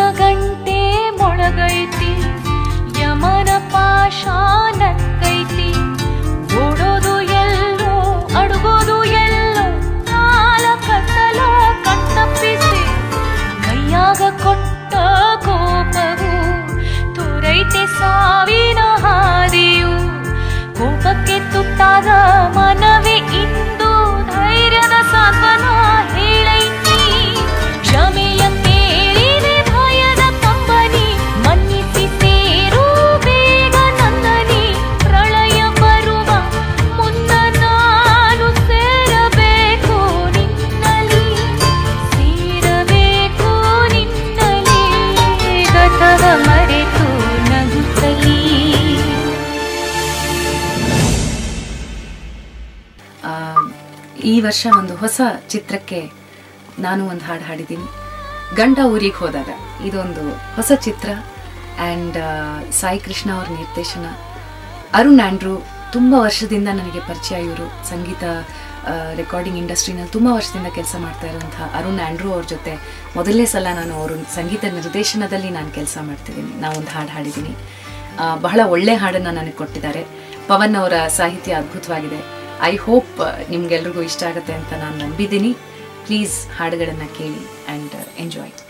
ಗಂಟೆ ಮೊಳಗೈತಿ ಯಮನ ಪಾಶ ನಕ್ಕೈತಿ ಓಡೋದು ಎಲ್ಲೋ ಅಡುಗೋದು ಎಲ್ಲೋ ಕಾಲ ಕತ್ತಲೋ ಕಣ್ತಪ್ಪಿಸಿ ಕೈಯಾಗ ಕೊಟ್ಟ ಕೋಪವು ತೋರೈತೆ ಸಾವಿನ ಹಾದಿಯು ಕೋಪಕ್ಕೆ ತುತ್ತಾದ ಮನವೇ ಇಂದು ಧೈರ್ಯದ ಸಾಂತ್ವನ ಹೇಳೈತಿ ಕ್ಷಮೆಯ ಕೇಳಿದೆ ಭಯದ ಕಂಬನಿ ಮನ್ನಿಸಿ ಸೇರು ಬೇಗ ನನ್ನನಿ ಪ್ರಳಯ ಬರುವ ಮುನ್ನ ನಾನು ಸೇರಬೇಕು ನಿನ್ನಲಿ ಸೇರಬೇಕು ನಿನ್ನಲಿ ಗತವ ಮರೆತು ನಗುತ್ತಲೀ ಆ, ಈ ವರ್ಷ ಒಂದು ಹೊಸ ಚಿತ್ರಕ್ಕೆ ನಾನು ಒಂದು ಹಾಡು ಹಾಡಿದ್ದೀನಿ ಗಂಡ ಊರಿಗೆ ಹೋದಾಗ ಇದೊಂದು ಹೊಸ ಚಿತ್ರ ಆ್ಯಂಡ್ ಸಾಯಿ ಕೃಷ್ಣ ಅವ್ರ ನಿರ್ದೇಶನ ಅರುಣ್ ಆಂಡ್ರೂ ತುಂಬ ವರ್ಷದಿಂದ ನನಗೆ ಪರಿಚಯ ಇವರು ಸಂಗೀತ ರೆಕಾರ್ಡಿಂಗ್ ಇಂಡಸ್ಟ್ರಿನಲ್ಲಿ ತುಂಬ ವರ್ಷದಿಂದ ಕೆಲಸ ಮಾಡ್ತಾ ಇರುವಂತಹ ಅರುಣ್ ಆಂಡ್ರೂ ಅವ್ರ ಜೊತೆ ಮೊದಲನೇ ಸಲ ನಾನು ಅವರು ಸಂಗೀತ ನಿರ್ದೇಶನದಲ್ಲಿ ನಾನು ಕೆಲಸ ಮಾಡ್ತಿದ್ದೀನಿ ನಾವು ಒಂದು ಹಾಡು ಹಾಡಿದ್ದೀನಿ ಆ, ಬಹಳ ಒಳ್ಳೆ ಹಾಡನ್ನು ನನಗೆ ಕೊಟ್ಟಿದ್ದಾರೆ ಪವನ್ ಅವರ ಸಾಹಿತ್ಯ ಅದ್ಭುತವಾಗಿದೆ ಐ ಹೋಪ್ ನಿಮ್ಗೆಲ್ರಿಗೂ ಇಷ್ಟ ಆಗುತ್ತೆ ಅಂತ ನಾನು ನಂಬಿದ್ದೀನಿ ಪ್ಲೀಸ್ ಹಾಡುಗಳನ್ನು ಕೇಳಿ ಆ್ಯಂಡ್ ಎಂಜಾಯ್